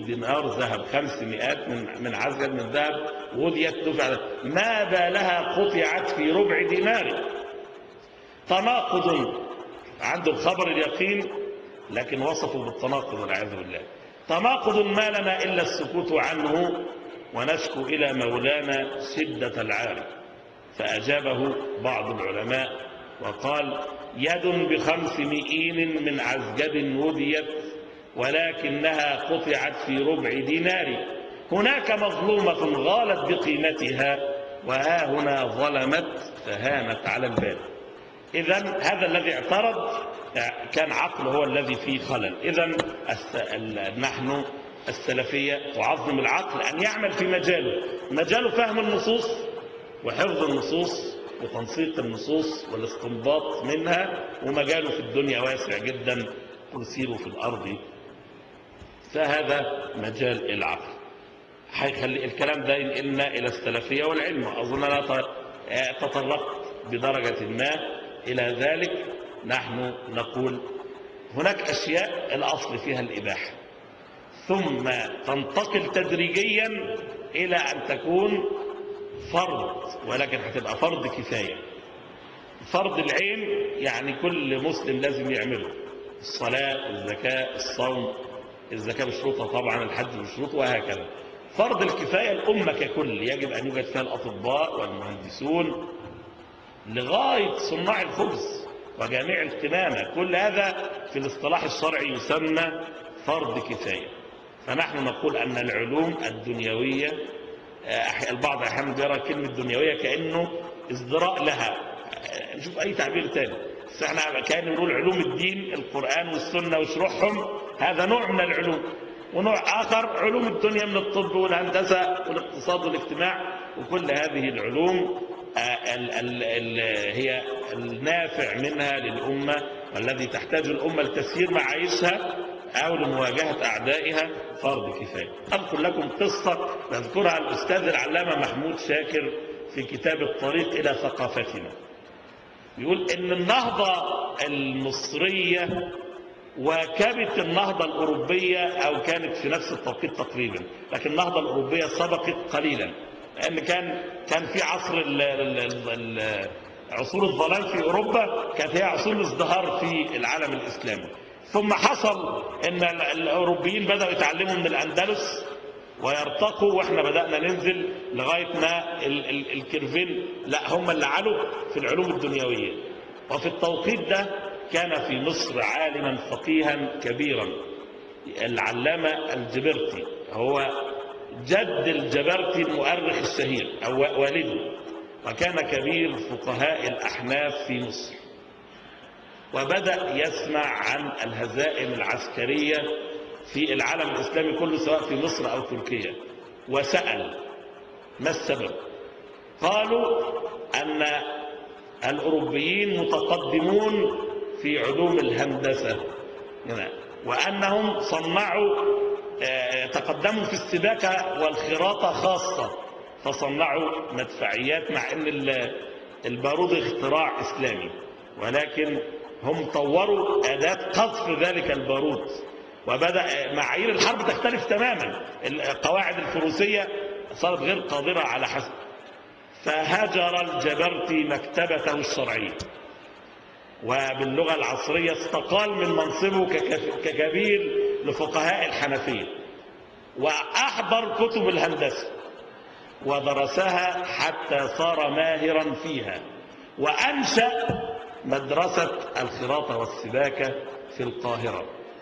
دينار ذهب خمس مئات من من عزل من ذهب وديت دفع ما بالها قطعت في ربع دينار تناقض عنده الخبر اليقين لكن وصفه بالتناقض والعياذ بالله تناقض ما لنا إلا السكوت عنه ونشكو إلى مولانا شدة العار فأجابه بعض العلماء وقال يد بخمس مئين من عزجد وديت ولكنها قطعت في ربع دينار هناك مظلومة غالت بقيمتها وها هنا ظلمت فهانت على البال إذا هذا الذي اعترض كان عقله هو الذي فيه خلل إذا نحن السلفية تعظم العقل أن يعمل في مجاله مجاله فهم النصوص وحفظ النصوص وتنسيق النصوص والاستنباط منها ومجاله في الدنيا واسع جدا كرسيه في الأرض فهذا مجال العقل هيخلي الكلام ده ينقلنا إلى السلفية والعلم أظن أنا تطرقت بدرجة ما إلى ذلك نحن نقول هناك أشياء الأصل فيها الإباحة ثم تنتقل تدريجيا إلى أن تكون فرض ولكن هتبقى فرض كفاية فرض العين يعني كل مسلم لازم يعمله الصلاة الزكاة الصوم الزكاة بشروطها طبعا الحج بشروطه وهكذا فرض الكفاية الأمة ككل يجب أن يوجد فيها الأطباء والمهندسون لغاية صناع الخبز وجميع القمامة كل هذا في الاصطلاح الشرعي يسمى فرض كفاية فنحن نقول أن العلوم الدنيوية البعض أحيانا بيرى كلمة دنيوية كأنه ازدراء لها نشوف أي تعبير تاني بس احنا كان نقول علوم الدين القرآن والسنة وشروحهم هذا نوع من العلوم ونوع آخر علوم الدنيا من الطب والهندسة والاقتصاد والاجتماع وكل هذه العلوم ال ال ال هي النافع منها للأمة والذي تحتاج الأمة لتسيير معايشها أو لمواجهة أعدائها فرض كفاية أذكر لكم قصة يذكرها الأستاذ العلامة محمود شاكر في كتاب الطريق إلى ثقافتنا يقول إن النهضة المصرية واكبت النهضة الأوروبية أو كانت في نفس التوقيت تقريبا لكن النهضة الأوروبية سبقت قليلا لأن كان كان في عصر ال ال ال ال عصور الظلام في أوروبا كانت هي عصور الازدهار في العالم الإسلامي ثم حصل ان الاوروبيين بداوا يتعلموا من الاندلس ويرتقوا واحنا بدانا ننزل لغايه ما ال ال الكيرفين لا هم اللي علوا في العلوم الدنيويه وفي التوقيت ده كان في مصر عالما فقيها كبيرا العلامه الجبرتي هو جد الجبرتي المؤرخ الشهير او والده وكان كبير فقهاء الاحناف في مصر وبدأ يسمع عن الهزائم العسكرية في العالم الإسلامي كله سواء في مصر أو تركيا وسأل ما السبب قالوا أن الأوروبيين متقدمون في علوم الهندسة وأنهم صنعوا تقدموا في السباكة والخراطة خاصة فصنعوا مدفعيات مع أن البارود اختراع إسلامي ولكن هم طوروا أداة قذف ذلك البارود وبدأ معايير الحرب تختلف تماما القواعد الفروسية صارت غير قادرة على حسب فهجر الجبرتي مكتبته الشرعية وباللغة العصرية استقال من منصبه ككبير لفقهاء الحنفية وأحضر كتب الهندسة ودرسها حتى صار ماهرا فيها وأنشأ مدرسة الخراطة والسباكة في القاهرة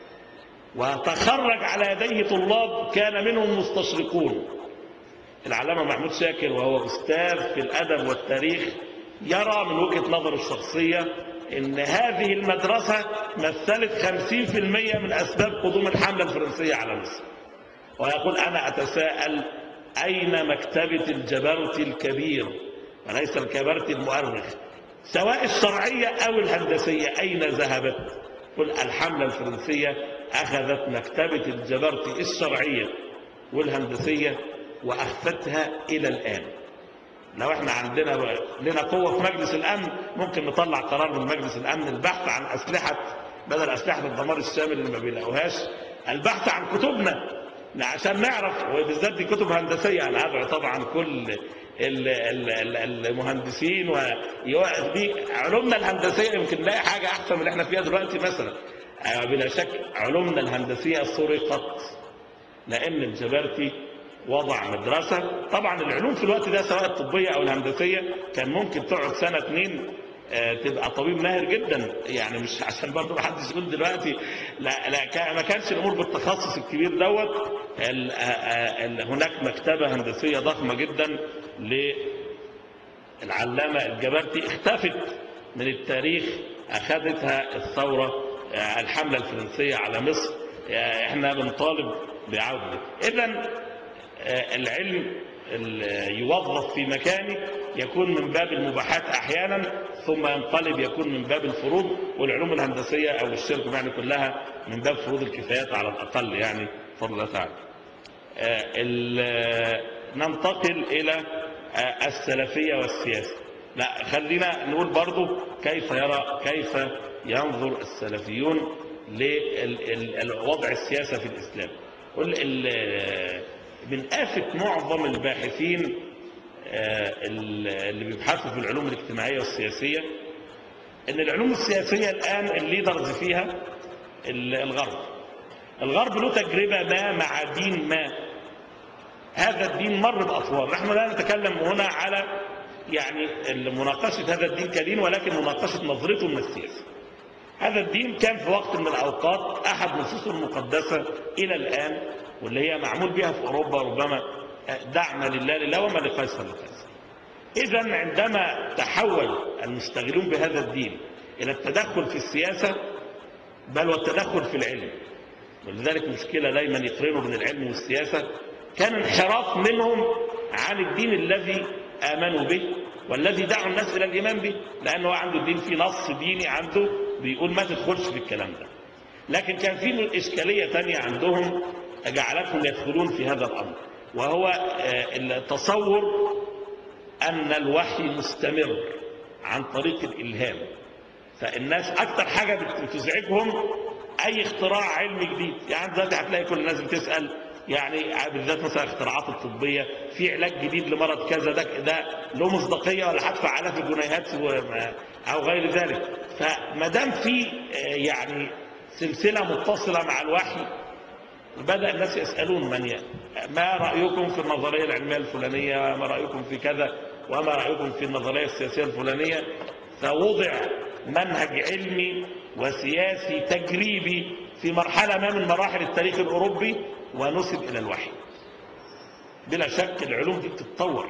وتخرج على يديه طلاب كان منهم مستشرقون العلامة محمود شاكر وهو أستاذ في الأدب والتاريخ يرى من وجهة نظره الشخصية ان هذه المدرسة مثلت 50% من أسباب قدوم الحملة الفرنسية على مصر ويقول أنا أتساءل أين مكتبة الجبرتي الكبير وليس الكبرتي المؤرخ سواء الشرعية أو الهندسية أين ذهبت قل الحملة الفرنسية أخذت مكتبة الجبرتي الشرعية والهندسية وأخفتها إلى الآن لو احنا عندنا لنا قوة في مجلس الأمن ممكن نطلع قرار من مجلس الأمن البحث عن أسلحة بدل أسلحة الدمار الشامل اللي ما بيلاقوهاش البحث عن كتبنا عشان نعرف وبالذات دي كتب هندسيه انا ادعو طبعا كل ال- ال- ال- المهندسين و دي علومنا الهندسيه يمكن نلاقي حاجه احسن من اللي احنا فيها دلوقتي مثلا آه، بلا شك علومنا الهندسيه سرقت لان الجبرتي وضع مدرسه طبعا العلوم في الوقت ده سواء الطبيه او الهندسيه كان ممكن تقعد سنه اتنين آه، تبقى طبيب ماهر جدا يعني مش عشان برضه ما حدش يقول دلوقتي لا لا كان- ما كانش الامور بالتخصص الكبير دوت ال- آه، آه، ال- هناك مكتبه هندسيه ضخمه جدا للعلامه الجبرتي اختفت من التاريخ اخذتها الثوره آه، الحمله الفرنسيه على مصر آه، احنا بنطالب بعوده اذا آه، العلم ال- يوظف في مكانه يكون من باب المباحات احيانا ثم ينقلب يكون من باب الفروض والعلوم الهندسيه او الشرك يعني كلها من باب فروض الكفايات على الاقل يعني بفضل الله تعالى. آه، ال- ننتقل الى آه، السلفيه والسياسه. لا خلينا نقول برضو كيف يرى كيف ينظر السلفيون لوضع السياسه في الاسلام. قل ال- من آفة معظم الباحثين آه، اللي بيبحثوا في العلوم الاجتماعية والسياسية ان العلوم السياسية الآن الليدرز فيها ال- الغرب الغرب له تجربة ما مع دين ما هذا الدين مر بأطوار نحن لا نتكلم هنا على يعني مناقشة هذا الدين كدين ولكن مناقشة نظرته من السياسة هذا الدين كان في وقت من الأوقات أحد نصوصه المقدسة إلى الآن واللي هي معمول بها في أوروبا ربما دعم لله لله وما لقيصر لقيصر إذا عندما تحول المشتغلون بهذا الدين إلى التدخل في السياسة بل والتدخل في العلم ولذلك مشكلة دايما يقرنوا بين العلم والسياسة كان انحراف منهم عن الدين الذي آمنوا به والذي دعوا الناس إلى الإيمان به لأنه عنده الدين في نص ديني عنده بيقول ما تدخلش في الكلام ده لكن كان في إشكالية تانية عندهم جعلتهم يدخلون في هذا الأمر وهو آه، التصور أن الوحي مستمر عن طريق الإلهام فالناس أكتر حاجة بتزعجهم أي اختراع علمي جديد يعني دلوقتي هتلاقي كل الناس بتسأل يعني بالذات مثلا الاختراعات الطبية في علاج جديد لمرض كذا ده ده له مصداقية ولا هدفع آلاف الجنيهات وما- أو غير ذلك فما دام في آه، يعني سلسلة متصلة مع الوحي بدأ الناس يسألون من ي... ما رأيكم في النظرية العلمية الفلانية ما رأيكم في كذا وما رأيكم في النظرية السياسية الفلانية فوضع منهج علمي وسياسي تجريبي في مرحلة ما من مراحل التاريخ الأوروبي ونسب إلى الوحي بلا شك العلوم دي بتتطور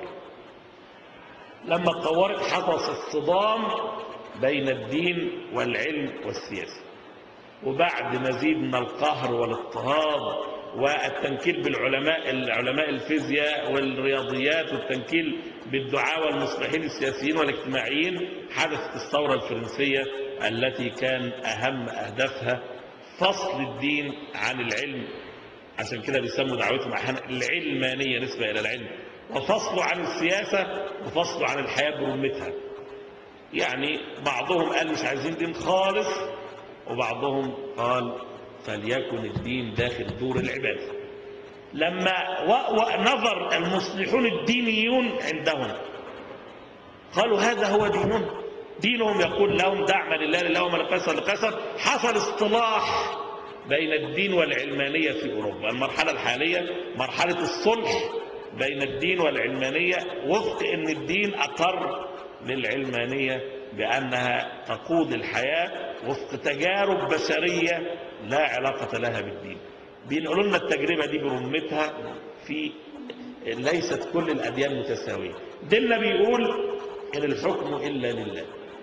لما اتطورت حدث الصدام بين الدين والعلم والسياسة وبعد مزيد من القهر والاضطهاد والتنكيل بالعلماء العلماء الفيزياء والرياضيات والتنكيل بالدعاة والمصلحين السياسيين والاجتماعيين حدثت الثورة الفرنسية التي كان أهم أهدافها فصل الدين عن العلم عشان كده بيسموا دعوتهم أحيانا العلمانية نسبة إلى العلم وفصله عن السياسة وفصله عن الحياة برمتها يعني بعضهم قال مش عايزين دين خالص وبعضهم قال فليكن الدين داخل دور العبادة لما و- و- نظر المصلحون الدينيون عندهم قالوا هذا هو ديننا دينهم يقول لهم دعم لله لله وما لقيصر لقيصر حصل اصطلاح بين الدين والعلمانية في أوروبا المرحلة الحالية مرحلة الصلح بين الدين والعلمانية وفق أن الدين أقر للعلمانية بأنها تقود الحياة وفق تجارب بشرية لا علاقة لها بالدين بينقلوا لنا التجربة دي برمتها في ليست كل الأديان متساوية ديننا بيقول إن الحكم إلا لله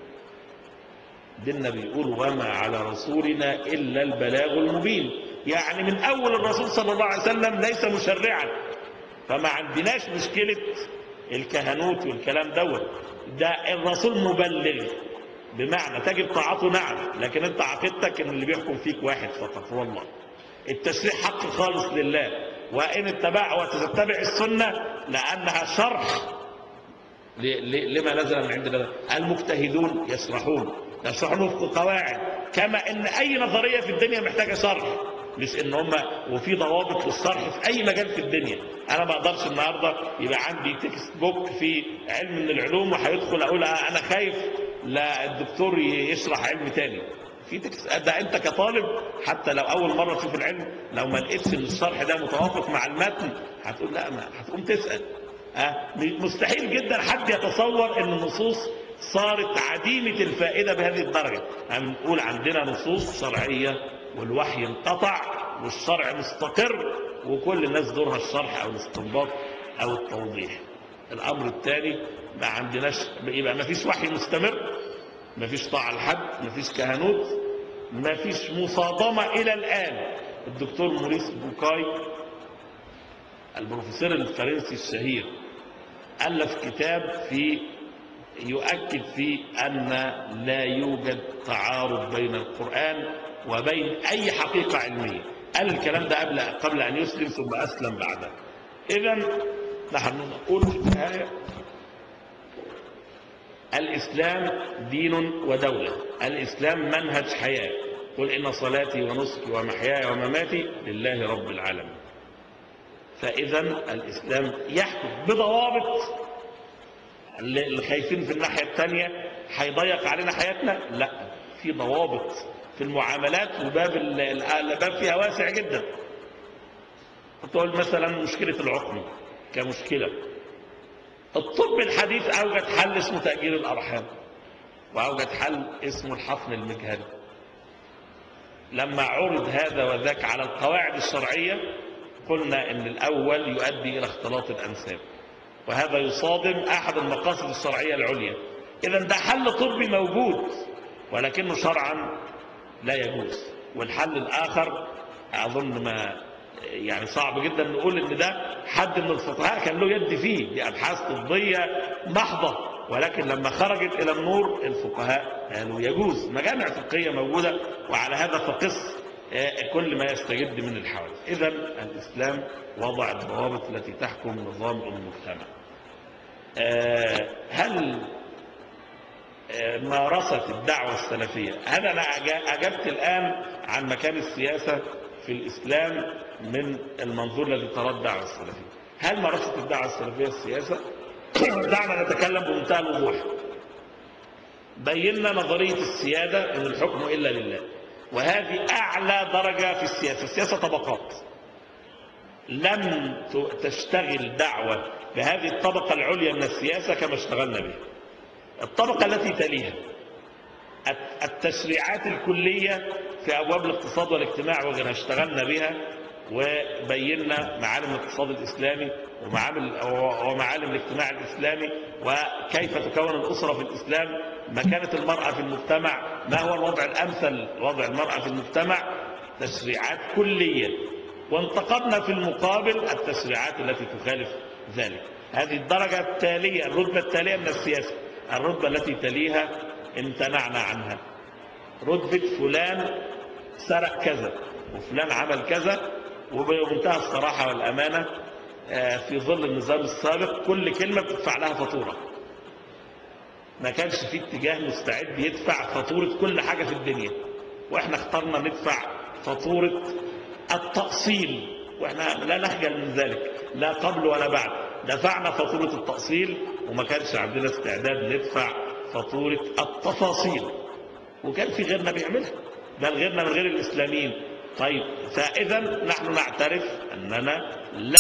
ديننا بيقول وما على رسولنا إلا البلاغ المبين يعني من أول الرسول صلى الله عليه وسلم ليس مشرعا فما عندناش مشكلة الكهنوت والكلام دوت ده الرسول مبلغ بمعنى تجب طاعته نعم لكن انت عقيدتك ان اللي بيحكم فيك واحد فقط هو الله التشريع حق خالص لله وان اتبع وتتبع السنه لانها شرح ل- ل- لما نزل من عند الله المجتهدون يشرحون يشرحون وفق قواعد كما ان اي نظريه في الدنيا محتاجه شرح مش ان هم وفي ضوابط للصرح في اي مجال في الدنيا انا ما اقدرش النهارده يبقى عندي تكست بوك في علم من العلوم وهيدخل اقول انا خايف لا الدكتور يشرح علم تاني في تكست ده انت كطالب حتى لو اول مره تشوف العلم لو ما لقيتش ان الشرح ده متوافق مع المتن هتقول لا ما هتقوم تسال أه؟ مستحيل جدا حد يتصور ان النصوص صارت عديمة الفائدة بهذه الدرجة يعني نقول عندنا نصوص شرعية والوحي انقطع والشرع مستقر وكل الناس دورها الشرح أو الاستنباط أو التوضيح الأمر الثاني ما عندناش يبقى ما فيش وحي مستمر ما فيش طاعة لحد ما فيش كهنوت ما فيش مصادمة إلى الآن الدكتور موريس بوكاي البروفيسور الفرنسي الشهير ألف كتاب في يؤكد فيه أن لا يوجد تعارض بين القرآن وبين أي حقيقة علمية قال الكلام ده قبل قبل أن يسلم ثم أسلم بعده إذا نحن نقول في النهاية الإسلام دين ودولة الإسلام منهج حياة قل إن صلاتي ونسكي ومحياي ومماتي لله رب العالمين فإذا الإسلام يحكم بضوابط اللي خايفين في الناحية الثانية هيضيق علينا حياتنا لا في ضوابط في المعاملات وباب الباب فيها واسع جدا تقول مثلا مشكلة العقم كمشكلة الطب الحديث أوجد حل اسمه تأجيل الأرحام وأوجد حل اسمه الحفن المجهري لما عرض هذا وذاك على القواعد الشرعية قلنا ان الأول يؤدي إلى اختلاط الأنساب وهذا يصادم أحد المقاصد الشرعية العليا إذا ده حل طبي موجود ولكنه شرعا لا يجوز والحل الآخر أظن ما يعني صعب جدا نقول ان ده حد من الفقهاء كان له يد فيه دي ابحاث طبيه محضه ولكن لما خرجت الى النور الفقهاء قالوا يجوز مجامع فقهيه موجوده وعلى هذا فقس كل ما يستجد من الحوادث اذا الاسلام وضع الضوابط التي تحكم نظام المجتمع هل مارست الدعوه السلفيه هل انا اجبت الان عن مكان السياسه في الإسلام من المنظور الذي ترى الدعوة السلفية هل مارست الدعوة السلفية السياسة؟ دعنا نتكلم بمنتهى الوضوح بينا نظرية السيادة أن الحكم إلا لله وهذه أعلى درجة في السياسة السياسة طبقات لم تشتغل دعوة بهذه الطبقة العليا من السياسة كما اشتغلنا بها الطبقة التي تليها التشريعات الكلية في أبواب الاقتصاد والاجتماع وغيرها اشتغلنا بها وبينا معالم الاقتصاد الإسلامي ومعالم, ومعالم الاجتماع الإسلامي وكيف تكون الأسرة في الإسلام مكانة المرأة في المجتمع ما هو الوضع الأمثل وضع المرأة في المجتمع تشريعات كلية وانتقدنا في المقابل التشريعات التي تخالف ذلك هذه الدرجة التالية الرتبة التالية من السياسة الرتبة التي تليها امتنعنا عنها رتبة فلان سرق كذا وفلان عمل كذا وبمنتهى الصراحة والأمانة في ظل النظام السابق كل كلمة بتدفع لها فاتورة ما كانش في اتجاه مستعد يدفع فاتورة كل حاجة في الدنيا واحنا اخترنا ندفع فاتورة التأصيل واحنا لا نخجل من ذلك لا قبل ولا بعد دفعنا فاتورة التأصيل وما كانش عندنا استعداد ندفع فاتورة التفاصيل وكان في غيرنا بيعملها بل غيرنا من غير الإسلاميين طيب فإذا نحن نعترف أننا لا